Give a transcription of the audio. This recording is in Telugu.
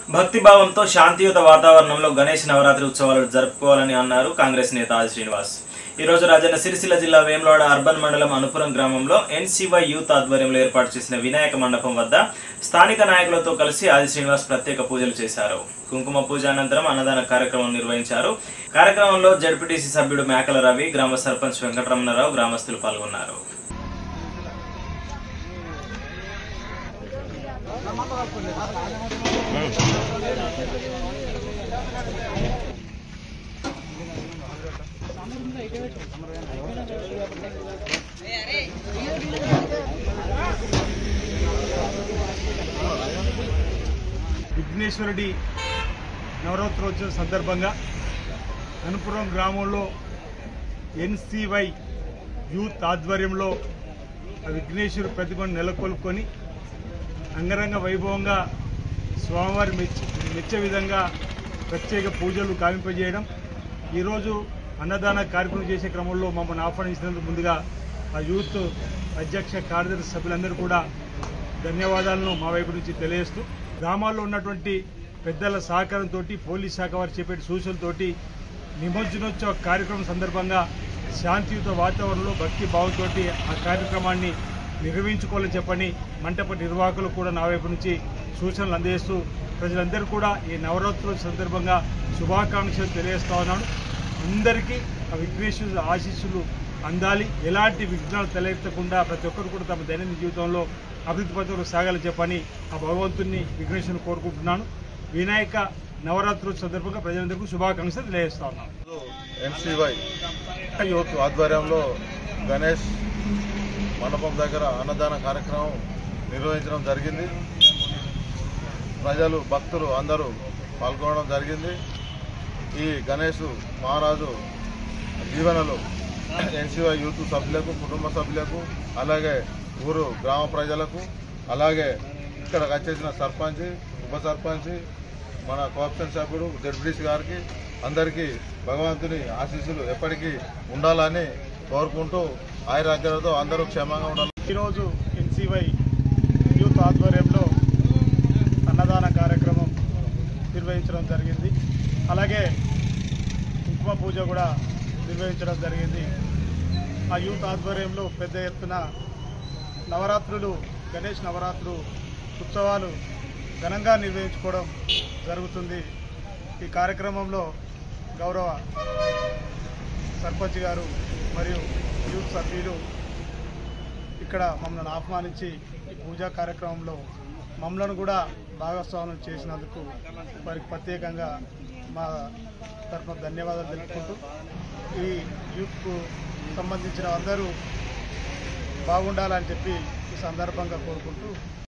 భక్తిభావంతో శాంతియుత వాతావరణంలో గణేష్ నవరాత్రి ఉత్సవాలు జరుపుకోవాలని అన్నారు కాంగ్రెస్ నేత ఆది శ్రీనివాస్ ఈ రోజు రాజన్న సిరిసిల్ల జిల్లా వేములవాడ అర్బన్ మండలం అనుపురం గ్రామంలో ఎన్సీవై యూత్ ఆధ్వర్యంలో ఏర్పాటు చేసిన వినాయక మండపం వద్ద స్థానిక నాయకులతో కలిసి ఆది శ్రీనివాస్ ప్రత్యేక పూజలు చేశారు కుంకుమ పూజ అనంతరం అన్నదాన కార్యక్రమం నిర్వహించారు కార్యక్రమంలో జడ్పీటీసీ సభ్యుడు మేకల రవి గ్రామ సర్పంచ్ వెంకటరమణరావు గ్రామస్తులు పాల్గొన్నారు విఘ్నేశ్వరుడి నవరాత్రోత్సవ సందర్భంగా అనుపురం గ్రామంలో ఎన్సివై యూత్ ఆధ్వర్యంలో ఆ విఘ్నేశ్వర ప్రతిభను నెలకొల్పుకొని అంగరంగ వైభవంగా స్వామివారి మెచ్చ మెచ్చే విధంగా ప్రత్యేక పూజలు కావింపజేయడం ఈరోజు అన్నదాన కార్యక్రమం చేసే క్రమంలో మమ్మల్ని ఆహ్వానించినందుకు ముందుగా ఆ యూత్ అధ్యక్ష కార్యదర్శి సభ్యులందరూ కూడా ధన్యవాదాలను మా వైపు నుంచి తెలియజేస్తూ గ్రామాల్లో ఉన్నటువంటి పెద్దల సహకారంతో పోలీస్ శాఖ వారు చెప్పే సూచనలతోటి నిమజ్జనోత్సవ కార్యక్రమం సందర్భంగా శాంతియుత వాతావరణంలో భక్తి భావంతో ఆ కార్యక్రమాన్ని నిర్వహించుకోవాలని చెప్పని మంటప నిర్వాహకులు కూడా నా వైపు నుంచి సూచనలు అందజేస్తూ ప్రజలందరూ కూడా ఈ నవరాత్రుల సందర్భంగా శుభాకాంక్షలు తెలియజేస్తా ఉన్నాను అందరికీ ఆ విఘ్నేశ్వరుడు ఆశీస్సులు అందాలి ఎలాంటి విఘ్నాలు తలెత్తకుండా ప్రతి ఒక్కరు కూడా తమ దైనందిన జీవితంలో అభివృద్ధి పథకంలో సాగాలని చెప్పని ఆ భగవంతుని విఘ్నేశ్వరుని కోరుకుంటున్నాను వినాయక నవరాత్రుల సందర్భంగా ప్రజలందరికీ శుభాకాంక్షలు తెలియజేస్తా ఉన్నాను ఎన్సివై యూత్ ఆధ్వర్యంలో గణేష్ మండపం దగ్గర అన్నదాన కార్యక్రమం నిర్వహించడం జరిగింది ప్రజలు భక్తులు అందరూ పాల్గొనడం జరిగింది ఈ గణేష్ మహారాజు జీవనలో ఎన్సివై యూత్ సభ్యులకు కుటుంబ సభ్యులకు అలాగే ఊరు గ్రామ ప్రజలకు అలాగే ఇక్కడ వచ్చేసిన సర్పంచ్ ఉప సర్పంచ్ మన కోఆప్షన్ సభ్యుడు జడ్పీడీసీ గారికి అందరికీ భగవంతుని ఆశీస్సులు ఎప్పటికీ ఉండాలని కోరుకుంటూ ఆయురాగ్యాలతో అందరూ క్షేమంగా ఉండాలి ఈరోజు ఎన్సివై యూత్ ఆధ్వర్యంలో అన్నదాన కార్యక్రమం నిర్వహించడం జరిగింది అలాగే కుంకుమ పూజ కూడా నిర్వహించడం జరిగింది ఆ యూత్ ఆధ్వర్యంలో పెద్ద ఎత్తున నవరాత్రులు గణేష్ నవరాత్రు ఉత్సవాలు ఘనంగా నిర్వహించుకోవడం జరుగుతుంది ఈ కార్యక్రమంలో గౌరవ సర్పంచ్ గారు మరియు యూత్ సభ్యులు ఇక్కడ మమ్మల్ని ఆహ్వానించి ఈ పూజా కార్యక్రమంలో మమ్మల్ని కూడా భాగస్వామ్యం చేసినందుకు వారికి ప్రత్యేకంగా మా తరఫున ధన్యవాదాలు తెలుపుకుంటూ ఈ యూత్కు సంబంధించిన అందరూ బాగుండాలని చెప్పి ఈ సందర్భంగా కోరుకుంటూ